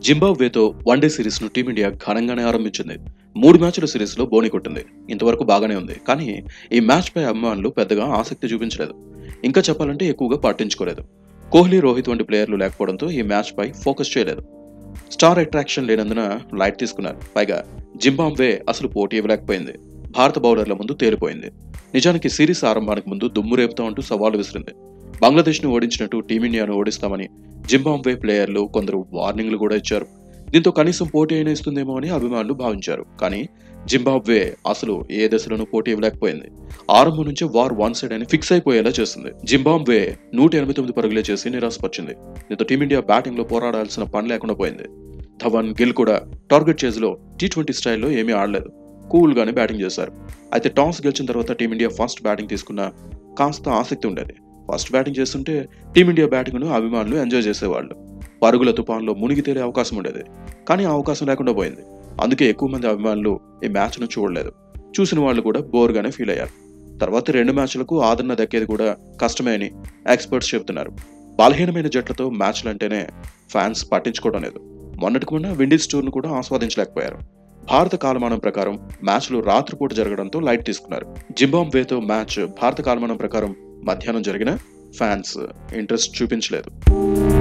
జింబాబ్వేతో one day series ను team India ఘనంగానే ఆరంభించింది మూడు మ్యాచ్ల సిరీస్ లో బోని కొట్టింది ఇంతవరకు బాగానే ఉంది కానీ ఈ మ్యాచ్ పై అభిమానులు పెద్దగా ఆసక్తి చూపించలేదు ఇంకా చెప్పాలంటే ఎక్కువగా పట్టించుకోలేదు కోహ్లీ రోహిత్ వంటి ప్లేయర్లు లేకపోవడంతో ఈ మ్యాచ్ పై ఫోకస్ చేయలేదు స్టార్ అట్రాక్షన్ లేనందున లైట్ తీసుకున్నారు పైగా జింబాబ్వే అసలు పోటీ ఇవ్వలేకపోయింది భారత బౌలర్ల ముందు తేలిపోయింది నిజానికి సిరీస్ ఆరంభానికి ముందు దుమ్ము రేపుతామంటూ సవాలు విసిరింది బంగ్లాదేశ్ ను ఓడించినట్టు టీమిండియాను ఓడిస్తామని జింబాబ్వే ప్లేయర్లు కొందరు వార్నింగ్లు కూడా ఇచ్చారు దీంతో కనీసం పోటీ అయినా ఇస్తుందేమో అని అభిమానులు భావించారు కానీ జింబాబ్వే అసలు ఏ దశలోనూ పోటీ ఇవ్వలేకపోయింది ఆరంభం నుంచే వార్ వన్ సైడ్ అని ఫిక్స్ అయిపోయేలా చేసింది జింబాబ్వే నూట ఎనభై తొమ్మిది పరుగులే చేసి నిరాశపరిచింది దీంతో టీమిండియా బ్యాటింగ్ లో పోరాడాల్సిన పని లేకుండా పోయింది ధవన్ గిల్ కూడా టార్గెట్ చేజ్ లో టీ ట్వంటీ స్టైల్లో ఏమీ ఆడలేదు కూల్ గానే బ్యాటింగ్ చేశారు అయితే టాస్ గెలిచిన తర్వాత టీమిండియా ఫస్ట్ బ్యాటింగ్ తీసుకున్న కాస్త ఆసక్తి ఉండేది ఫస్ట్ బ్యాటింగ్ చేస్తుంటే టీమిండియా బ్యాటింగ్ ను అభిమానులు ఎంజాయ్ చేసేవాళ్ళు పరుగుల తుపాన్లో మునిగి తేలే అవకాశం ఉండేది కానీ ఆ అవకాశం లేకుండా పోయింది అందుకే ఎక్కువ మంది అభిమానులు ఈ మ్యాచ్ ను చూడలేదు చూసిన వాళ్ళు కూడా బోర్ గానే ఫీల్ అయ్యారు తర్వాత రెండు మ్యాచ్లకు ఆదరణ దక్కేది కూడా కష్టమే అని ఎక్స్పర్ట్స్ చెబుతున్నారు బలహీనమైన జట్లతో మ్యాచ్లు అంటేనే ఫ్యాన్స్ పట్టించుకోవడం లేదు మొన్నటికి మొన్న విండీస్ టూర్ను కూడా ఆస్వాదించలేకపోయారు భారత కాలమానం ప్రకారం మ్యాచ్లు రాత్రిపూట జరగడంతో లైట్ తీసుకున్నారు జింబాబ్వేతో మ్యాచ్ భారత కాలమానం ప్రకారం మధ్యాహ్నం జరిగిన ఫ్యాన్స్ ఇంట్రెస్ట్ చూపించలేదు